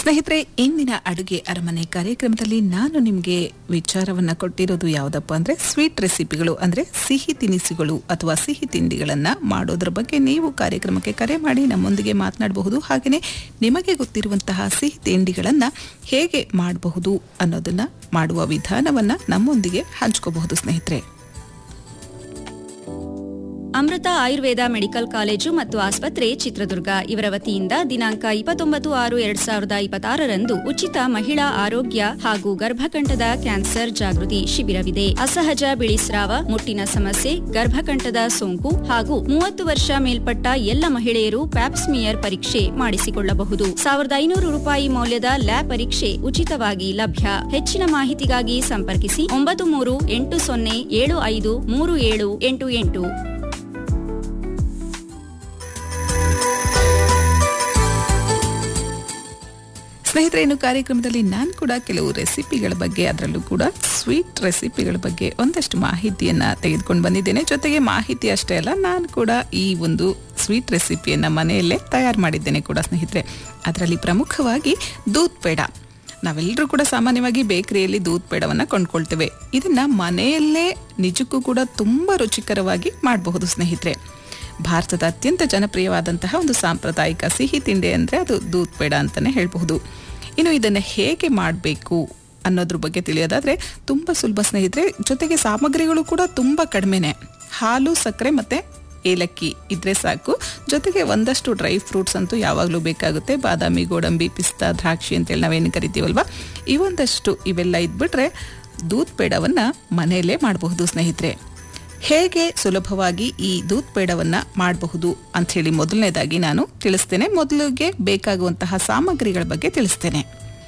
ಸ್ನೇಹಿತರೆ ಇಂದಿನ ಅಡುಗೆ ಅರಮನೆ ಕಾರ್ಯಕ್ರಮದಲ್ಲಿ ನಾನು ನಿಮಗೆ ವಿಚಾರವನ್ನ ಕೊಟ್ಟಿರೋದು ಯಾವುದಪ್ಪ ಅಂದ್ರೆ ಸ್ವೀಟ್ ರೆಸಿಪಿಗಳು ಅಂದ್ರೆ ಸಿಹಿ ತಿನಿಸುಗಳು ಅಥವಾ ಸಿಹಿ ತಿಂಡಿಗಳನ್ನ ಮಾಡೋದ್ರ ಬಗ್ಗೆ ನೀವು ಕಾರ್ಯಕ್ರಮಕ್ಕೆ ಕರೆ ಮಾಡಿ ನಮ್ಮೊಂದಿಗೆ ಮಾತನಾಡಬಹುದು ಹಾಗೆಯೇ ನಿಮಗೆ ಗೊತ್ತಿರುವಂತಹ ಸಿಹಿ ತಿಂಡಿಗಳನ್ನ ಹೇಗೆ ಮಾಡಬಹುದು ಅನ್ನೋದನ್ನ ಮಾಡುವ ವಿಧಾನವನ್ನ ನಮ್ಮೊಂದಿಗೆ ಹಂಚ್ಕೋಬಹುದು ಸ್ನೇಹಿತರೆ ಅಮೃತ ಆಯುರ್ವೇದ ಮೆಡಿಕಲ್ ಕಾಲೇಜು ಮತ್ತು ಆಸ್ಪತ್ರೆ ಚಿತ್ರದುರ್ಗ ಇವರ ವತಿಯಿಂದ ದಿನಾಂಕ ಇಪ್ಪತ್ತೊಂಬತ್ತು ಆರು ಎರಡ್ ಸಾವಿರದ ಇಪ್ಪತ್ತಾರರಂದು ಉಚಿತ ಮಹಿಳಾ ಆರೋಗ್ಯ ಹಾಗೂ ಗರ್ಭಕಂಠದ ಕ್ಯಾನ್ಸರ್ ಜಾಗೃತಿ ಶಿಬಿರವಿದೆ ಅಸಹಜ ಬಿಳಿಸ್ರಾವ ಮುಟ್ಟಿನ ಸಮಸ್ಯೆ ಗರ್ಭಕಂಠದ ಸೋಂಕು ಹಾಗೂ ಮೂವತ್ತು ವರ್ಷ ಮೇಲ್ಪಟ್ಟ ಎಲ್ಲ ಮಹಿಳೆಯರು ಪ್ಯಾಪ್ಸ್ಮಿಯರ್ ಪರೀಕ್ಷೆ ಮಾಡಿಸಿಕೊಳ್ಳಬಹುದು ಸಾವಿರದ ಐನೂರು ರೂಪಾಯಿ ಮೌಲ್ಯದ ಲ್ಯಾಬ್ ಪರೀಕ್ಷೆ ಉಚಿತವಾಗಿ ಲಭ್ಯ ಹೆಚ್ಚಿನ ಮಾಹಿತಿಗಾಗಿ ಸಂಪರ್ಕಿಸಿ ಒಂಬತ್ತು ಮೂರು ಎಂಟು ಸೊನ್ನೆ ಏಳು ಐದು ಮೂರು ಏಳು ಎಂಟು ಎಂಟು ಸ್ನೇಹಿತರೆ ಇನ್ನು ಕಾರ್ಯಕ್ರಮದಲ್ಲಿ ನಾನು ಕೂಡ ಕೆಲವು ರೆಸಿಪಿಗಳ ಬಗ್ಗೆ ಅದರಲ್ಲೂ ಕೂಡ ಸ್ವೀಟ್ ರೆಸಿಪಿಗಳ ಬಗ್ಗೆ ಒಂದಷ್ಟು ಮಾಹಿತಿಯನ್ನ ತೆಗೆದುಕೊಂಡು ಬಂದಿದ್ದೇನೆ ಜೊತೆಗೆ ಮಾಹಿತಿ ಅಷ್ಟೇ ಅಲ್ಲ ನಾನು ಕೂಡ ಈ ಒಂದು ಸ್ವೀಟ್ ರೆಸಿಪಿಯನ್ನ ಮನೆಯಲ್ಲೇ ತಯಾರು ಮಾಡಿದ್ದೇನೆ ಕೂಡ ಸ್ನೇಹಿತರೆ ಅದರಲ್ಲಿ ಪ್ರಮುಖವಾಗಿ ದೂದ್ ಪೇಡ ನಾವೆಲ್ಲರೂ ಕೂಡ ಸಾಮಾನ್ಯವಾಗಿ ಬೇಕರಿಯಲ್ಲಿ ದೂದ್ ಪೇಡವನ್ನ ಕೊಂಡ್ಕೊಳ್ತೇವೆ ಇದನ್ನ ಮನೆಯಲ್ಲೇ ನಿಜಕ್ಕೂ ಕೂಡ ತುಂಬಾ ರುಚಿಕರವಾಗಿ ಮಾಡಬಹುದು ಸ್ನೇಹಿತರೆ ಭಾರತದ ಅತ್ಯಂತ ಜನಪ್ರಿಯವಾದಂತಹ ಒಂದು ಸಾಂಪ್ರದಾಯಿಕ ಸಿಹಿ ತಿಂಡಿ ಅಂದರೆ ಅದು ದೂದ್ ಪೇಡ ಅಂತಲೇ ಹೇಳಬಹುದು ಇನ್ನು ಇದನ್ನು ಹೇಗೆ ಮಾಡಬೇಕು ಅನ್ನೋದ್ರ ಬಗ್ಗೆ ತಿಳಿಯೋದಾದರೆ ತುಂಬ ಸುಲಭ ಸ್ನೇಹಿತರೆ ಜೊತೆಗೆ ಸಾಮಗ್ರಿಗಳು ಕೂಡ ತುಂಬ ಕಡಿಮೆನೆ ಹಾಲು ಸಕ್ಕರೆ ಮತ್ತು ಏಲಕ್ಕಿ ಇದ್ರೆ ಸಾಕು ಜೊತೆಗೆ ಒಂದಷ್ಟು ಡ್ರೈ ಫ್ರೂಟ್ಸ್ ಅಂತೂ ಯಾವಾಗಲೂ ಬೇಕಾಗುತ್ತೆ ಬಾದಾಮಿ ಗೋಡಂಬಿ ಪಿಸ್ತಾ ದ್ರಾಕ್ಷಿ ಅಂತೇಳಿ ನಾವೇನು ಕರಿತೀವಲ್ವ ಇವೊಂದಷ್ಟು ಇವೆಲ್ಲ ಇದ್ಬಿಟ್ರೆ ದೂದ್ ಪೇಡವನ್ನು ಮನೆಯಲ್ಲೇ ಮಾಡಬಹುದು ಸ್ನೇಹಿತರೆ ಹೇಗೆ ಸುಲಭವಾಗಿ ಈ ದೂದ್ ಪೇಡವನ್ನ ಮಾಡಬಹುದು ಅಂತ ಹೇಳಿ ಮೊದಲನೇದಾಗಿ ನಾನು ತಿಳಿಸ್ತೇನೆ ಮೊದಲಿಗೆ ಬೇಕಾಗುವಂತಹ ಸಾಮಗ್ರಿಗಳ ಬಗ್ಗೆ ತಿಳಿಸ್ತೇನೆ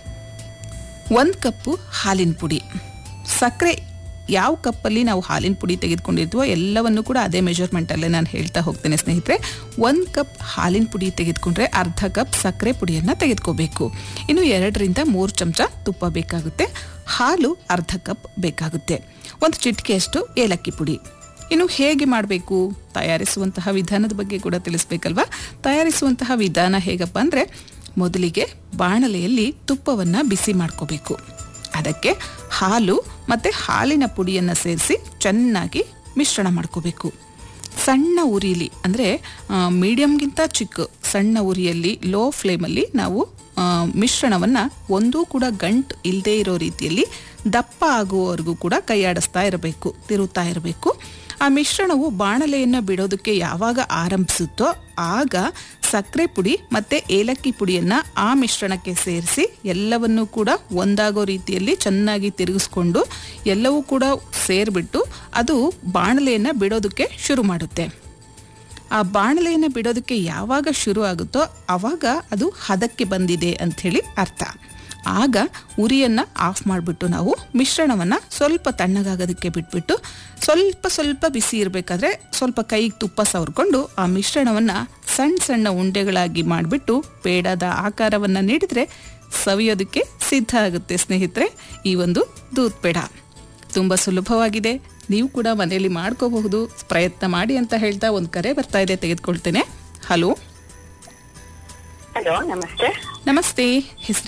ಒಂದು ಕಪ್ಪು ಹಾಲಿನ ಪುಡಿ ಸಕ್ಕರೆ ಯಾವ ಕಪ್ಪಲ್ಲಿ ನಾವು ಹಾಲಿನ ಪುಡಿ ತೆಗೆದುಕೊಂಡಿರ್ತೀವೋ ಎಲ್ಲವನ್ನು ಕೂಡ ಅದೇ ಮೆಜರ್ಮೆಂಟಲ್ಲೇ ನಾನು ಹೇಳ್ತಾ ಹೋಗ್ತೇನೆ ಸ್ನೇಹಿತರೆ ಒಂದು ಕಪ್ ಹಾಲಿನ ಪುಡಿ ತೆಗೆದುಕೊಂಡ್ರೆ ಅರ್ಧ ಕಪ್ ಸಕ್ಕರೆ ಪುಡಿಯನ್ನು ತೆಗೆದುಕೋಬೇಕು ಇನ್ನು ಎರಡರಿಂದ ಮೂರು ಚಮಚ ತುಪ್ಪ ಬೇಕಾಗುತ್ತೆ ಹಾಲು ಅರ್ಧ ಕಪ್ ಬೇಕಾಗುತ್ತೆ ಒಂದು ಚಿಟಿಕೆಯಷ್ಟು ಏಲಕ್ಕಿ ಪುಡಿ ಇನ್ನು ಹೇಗೆ ಮಾಡಬೇಕು ತಯಾರಿಸುವಂತಹ ವಿಧಾನದ ಬಗ್ಗೆ ಕೂಡ ತಿಳಿಸ್ಬೇಕಲ್ವಾ ತಯಾರಿಸುವಂತಹ ವಿಧಾನ ಹೇಗಪ್ಪ ಅಂದರೆ ಮೊದಲಿಗೆ ಬಾಣಲೆಯಲ್ಲಿ ತುಪ್ಪವನ್ನು ಬಿಸಿ ಮಾಡ್ಕೋಬೇಕು ಅದಕ್ಕೆ ಹಾಲು ಮತ್ತು ಹಾಲಿನ ಪುಡಿಯನ್ನು ಸೇರಿಸಿ ಚೆನ್ನಾಗಿ ಮಿಶ್ರಣ ಮಾಡ್ಕೋಬೇಕು ಸಣ್ಣ ಉರಿಲಿ ಅಂದರೆ ಮೀಡಿಯಮ್ಗಿಂತ ಚಿಕ್ಕ ಸಣ್ಣ ಉರಿಯಲ್ಲಿ ಲೋ ಫ್ಲೇಮಲ್ಲಿ ನಾವು ಮಿಶ್ರಣವನ್ನು ಒಂದೂ ಕೂಡ ಗಂಟು ಇಲ್ಲದೇ ಇರೋ ರೀತಿಯಲ್ಲಿ ದಪ್ಪ ಆಗುವವರೆಗೂ ಕೂಡ ಕೈಯಾಡಿಸ್ತಾ ಇರಬೇಕು ತಿರುತ್ತಾ ಇರಬೇಕು ಆ ಮಿಶ್ರಣವು ಬಾಣಲೆಯನ್ನು ಬಿಡೋದಕ್ಕೆ ಯಾವಾಗ ಆರಂಭಿಸುತ್ತೋ ಆಗ ಸಕ್ಕರೆ ಪುಡಿ ಮತ್ತು ಏಲಕ್ಕಿ ಪುಡಿಯನ್ನು ಆ ಮಿಶ್ರಣಕ್ಕೆ ಸೇರಿಸಿ ಎಲ್ಲವನ್ನೂ ಕೂಡ ಒಂದಾಗೋ ರೀತಿಯಲ್ಲಿ ಚೆನ್ನಾಗಿ ತಿರುಗಿಸ್ಕೊಂಡು ಎಲ್ಲವೂ ಕೂಡ ಸೇರಿಬಿಟ್ಟು ಅದು ಬಾಣಲೆಯನ್ನು ಬಿಡೋದಕ್ಕೆ ಶುರು ಮಾಡುತ್ತೆ ಆ ಬಾಣಲೆಯನ್ನು ಬಿಡೋದಕ್ಕೆ ಯಾವಾಗ ಶುರು ಆಗುತ್ತೋ ಆವಾಗ ಅದು ಹದಕ್ಕೆ ಬಂದಿದೆ ಅಂಥೇಳಿ ಅರ್ಥ ಆಗ ಉರಿಯನ್ನು ಆಫ್ ಮಾಡಿಬಿಟ್ಟು ನಾವು ಮಿಶ್ರಣವನ್ನು ಸ್ವಲ್ಪ ತಣ್ಣಗಾಗೋದಕ್ಕೆ ಬಿಟ್ಬಿಟ್ಟು ಸ್ವಲ್ಪ ಸ್ವಲ್ಪ ಬಿಸಿ ಇರಬೇಕಾದ್ರೆ ಸ್ವಲ್ಪ ಕೈಗೆ ತುಪ್ಪ ಸವರ್ಕೊಂಡು ಆ ಮಿಶ್ರಣವನ್ನು ಸಣ್ಣ ಸಣ್ಣ ಉಂಡೆಗಳಾಗಿ ಮಾಡಿಬಿಟ್ಟು ಪೇಡದ ಆಕಾರವನ್ನು ನೀಡಿದರೆ ಸವಿಯೋದಕ್ಕೆ ಸಿದ್ಧ ಆಗುತ್ತೆ ಸ್ನೇಹಿತರೆ ಈ ಒಂದು ದೂದ್ ಪೇಡ ತುಂಬ ಸುಲಭವಾಗಿದೆ ನೀವು ಕೂಡ ಮನೆಯಲ್ಲಿ ಮಾಡ್ಕೋಬಹುದು ಪ್ರಯತ್ನ ಮಾಡಿ ಅಂತ ಹೇಳ್ತಾ ಒಂದು ಕರೆ ಬರ್ತಾ ಇದೆ ತೆಗೆದುಕೊಳ್ತೇನೆ ಹಲೋ ಹಲೋ ನಮಸ್ತೆ ನಮಸ್ತೆ ಹೆಸರು